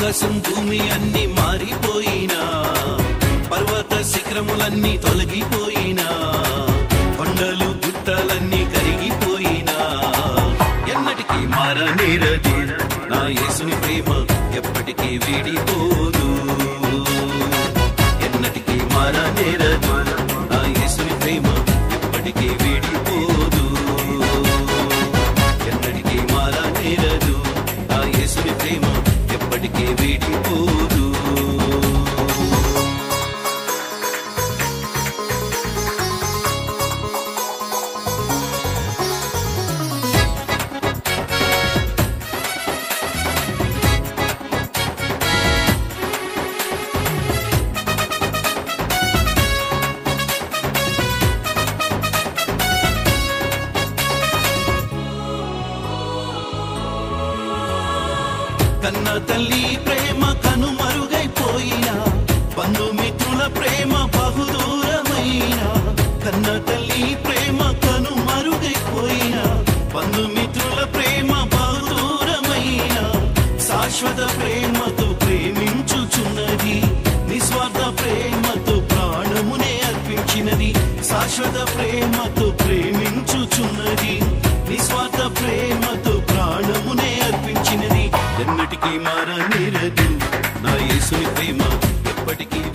ఆకాశం భూమి అన్ని మారిపోయినా పర్వత శిఖరములన్నీ తొలగిపోయినా కొండలు గుట్టలన్నీ కరిగిపోయినా ఎన్నటికీ మారనేరదు నా యేసుని ప్రేమ ఎప్పటికీ వీడిపోదు ఎన్నటికీ మారనేరదు నా యేసుని ప్రేమ ఎప్పటికీ వీడిపోదు ఎన్నటికీ మారనేరదు నా యేసుని ప్రేమ ఎప్పటికీ వీడిపోదు కన్న తల్లి ప్రేమ కనుమరుగైపోయినా బంధుమిత్రుల ప్రేమ బహుదూరమైనా కన్న తల్లి ప్రేమ కనుమరుగైపోయినా బంధుమిత్రుల ప్రేమ బహుదూరమైనా శాశ్వత ప్రేమతో ప్రేమించుచున్నది నిస్వార్థ ప్రేమతో ప్రాణమునే అర్పించినది శాశ్వత ప్రేమతో ప్రేమించుచున్నది నిస్వార్థ ప్రేమతో ప్రాణమునే అర్పించినది ఎన్నటికీ మారనేరదు నా యేసుని ప్రేమ ఎప్పటికీ